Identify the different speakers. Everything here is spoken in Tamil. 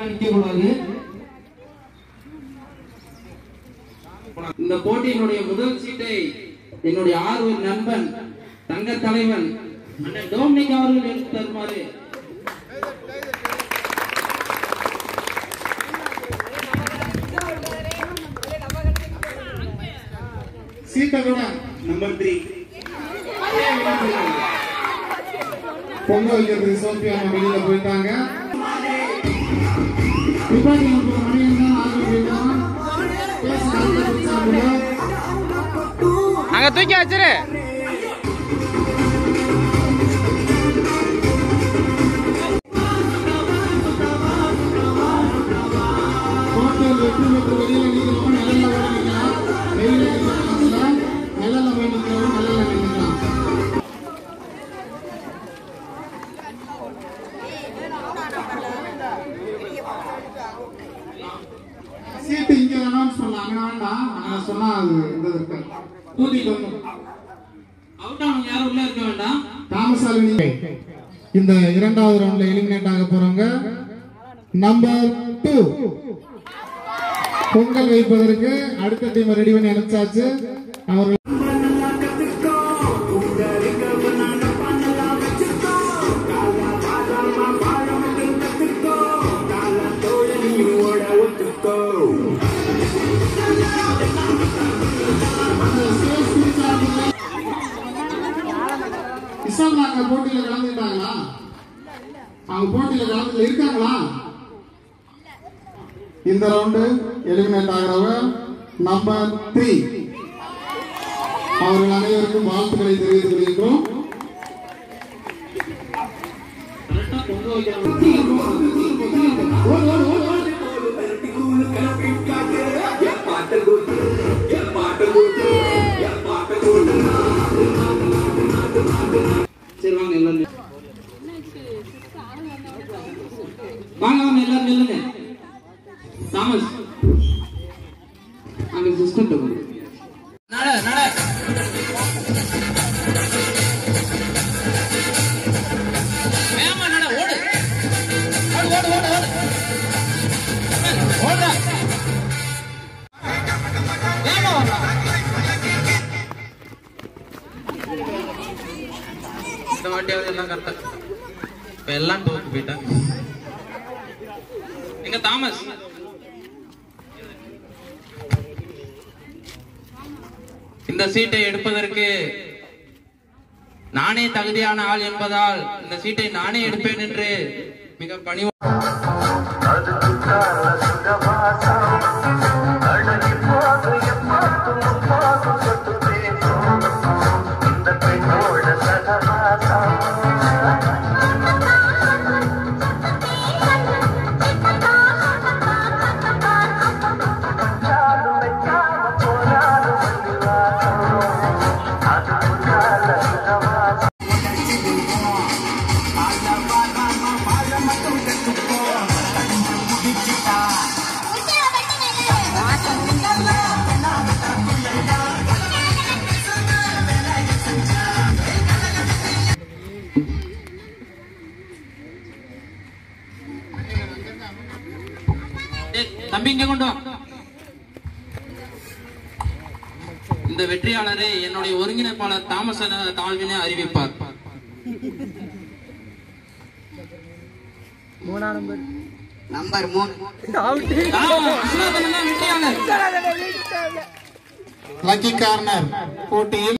Speaker 1: இடத்துல நிக்க கூடாது இந்த போட்டியினுடைய முதல் சீட்டை என்னுடைய ஆர்வல் நண்பன் தங்க தலைவன் அண்ணன் டோம்னிக் அவர்கள் எடுத்து தருமாறு
Speaker 2: சீட்டை கூட
Speaker 3: நம்பர் த்ரீ
Speaker 2: பொங்கல் வைக்கிறது சோஃபியா வெளியில போயிட்டாங்க துப்பாக்கி நம்பர் மணியன் தான் ஆர்டர் போயிட்டான் பேச ஆரம்பிச்சாங்க
Speaker 4: அங்க தூக்கி வச்சிரு
Speaker 2: ஹோட்டல் வெற்றி பெற்று வெளியில நிற்கிறவங்க நிழல்ல கூட நிற்கலாம் வெயில நிற்கலாம் நிழல்ல போய் நிற்கிறவங்க நிழல்ல நிற்கலாம் சீட்டு இங்க அனௌன்ஸ் பண்ணலாம் அங்க வேண்டாம் அங்க சொன்னா அது இந்த இருக்கு தூக்கிட்டு வந்து
Speaker 1: அவுட் ஆனவங்க யாரும் உள்ள இருக்க வேண்டாம்
Speaker 2: தாமசாலினி இந்த இரண்டாவது ரவுண்ட்ல எலிமினேட் ஆக போறவங்க நம்பர் டூ பொங்கல் வைப்பதற்கு அடுத்த டீம் ரெடி பண்ணி அனுப்பிச்சாச்சு அவர்கள் இஸ்லாம் நாங்க போட்டியில கலந்துட்டாங்களா அவங்க போட்டியில கலந்து இருக்காங்களா இந்த ரவுண்டு எலிமினேட் ஆகிறவங்க நம்பர் த்ரீ அவர்கள் அனைவருக்கும் வாழ்த்துக்களை தெரிவித்துக் கொள்கின்றோம்
Speaker 1: கரெக்டா பொங்க வைக்கிறவங்க
Speaker 2: ஓடு, ஓடு, ஓடு, ஓடு.
Speaker 1: சரி வாங்க எல்லாரும் வாங்க வாங்க எல்லாரும் நில்லுங்க தாமஸ் அங்க சிஸ்டம் நட நட வேகமா நட ஓடு ஓடு ஓடு ஓடு ஓடு ஓடுடா வேகமா வாடா இந்த வாட்டியாவது எல்லாம் கரெக்டா இப்ப எல்லாம் டோக்கு போயிட்டாங்க எங்க தாமஸ் இந்த சீட்டை எடுப்பதற்கு நானே தகுதியான ஆள் என்பதால் இந்த சீட்டை நானே எடுப்பேன் என்று மிக பணிவு டேய், தம்பி இங்க கொண்டு வா இந்த வெற்றியாளரை என்னுடைய ஒருங்கிணைப்பாளர் தாமஸ் என தாழ்வினை அறிவிப்பார்
Speaker 5: நம்பர் மூணு
Speaker 1: ஆ, விஸ்வநாதன் அண்ணா வெற்றியாளர்
Speaker 2: லக்கி கார்னர் போட்டியில்